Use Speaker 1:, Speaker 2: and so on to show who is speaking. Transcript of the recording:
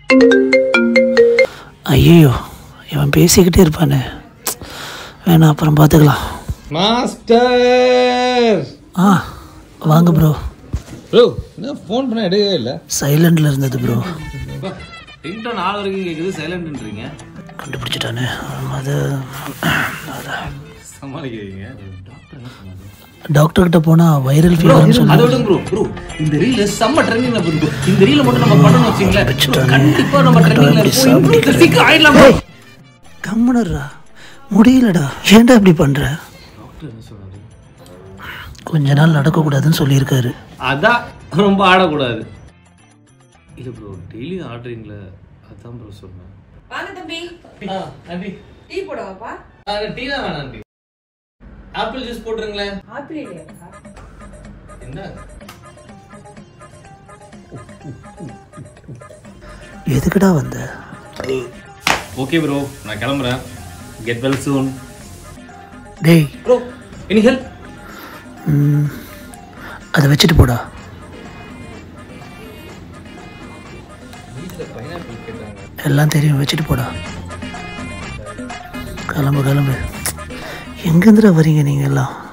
Speaker 1: ஐயோ இவன் பேசிக்கிட்டே இருப்பானே வேணாம் அப்புறம் பார்த்துக்கலாம்
Speaker 2: மாஸ்டர்
Speaker 1: ஆ வாங்க ப்ரோ
Speaker 2: ப்ரோ என்ன ஃபோன் பண்ண எடுக்கவே இல்லை
Speaker 1: சைலண்டில் இருந்தது ப்ரோ
Speaker 3: ரிங்டோன் ஆள் வரைக்கும் கேட்குது சைலண்ட்ன்றீங்க
Speaker 1: கண்டுபிடிச்சிட்டானே அது
Speaker 3: சமாளிக்கிறீங்க டாக்டர் என்ன சொன்னாரு
Speaker 1: டாக்டர் கிட்ட போனால் வைரல் ஃபீவர்னு சொல்லி
Speaker 3: அதை விடுங்க ப்ரோ ப்ரோ இந்த ரீல் செம்ம ட்ரெண்டிங்ல போகுது இந்த ரீல மட்டும் நம்ம பண்ணணும் வச்சுங்களேன் bro, கண்டிப்பா நம்ம ட்ரெண்டிங்ல இருப்போம் சீக்கிரம் ஆயிடலாம் bro.
Speaker 1: கம்முனர்ரா முடியலடா ஏன்டா இப்படி பண்ணுற
Speaker 3: டாக்டர் என்ன சொன்னாரு
Speaker 1: கொஞ்ச நாள் நடக்கக்கூடாதுன்னு சொல்லியிருக்காரு
Speaker 3: அதான் ரொம்ப ஆடக்கூடாது இல்ல ப்ரோ டெய்லி ஆடுறீங்களே அதான் ப்ரோ சொன்னேன்
Speaker 4: வாங்க தம்பி
Speaker 3: ஆண்டி
Speaker 4: டீ போடவாப்பா
Speaker 3: டீ தான் வேணாம் ஆண்டி ஆப்பிள் ஜூஸ் போட்டுருங்களேன்
Speaker 4: ஆப்பிள் இல்லையாப்பா
Speaker 3: என்ன
Speaker 1: எதுக்குடா வந்த
Speaker 3: ஓகே ப்ரோ நான் கிளம்புறேன் கெட் வெல் சூன்
Speaker 1: டேய்
Speaker 3: ப்ரோ எனி ஹெல்ப்
Speaker 1: ம், அதை வச்சுட்டு போடா எல்லாம் தெரியும் வச்சுட்டு போடா கிளம்பு கிளம்பு எங்கேருந்துடா வரீங்க நீங்கள் எல்லாம்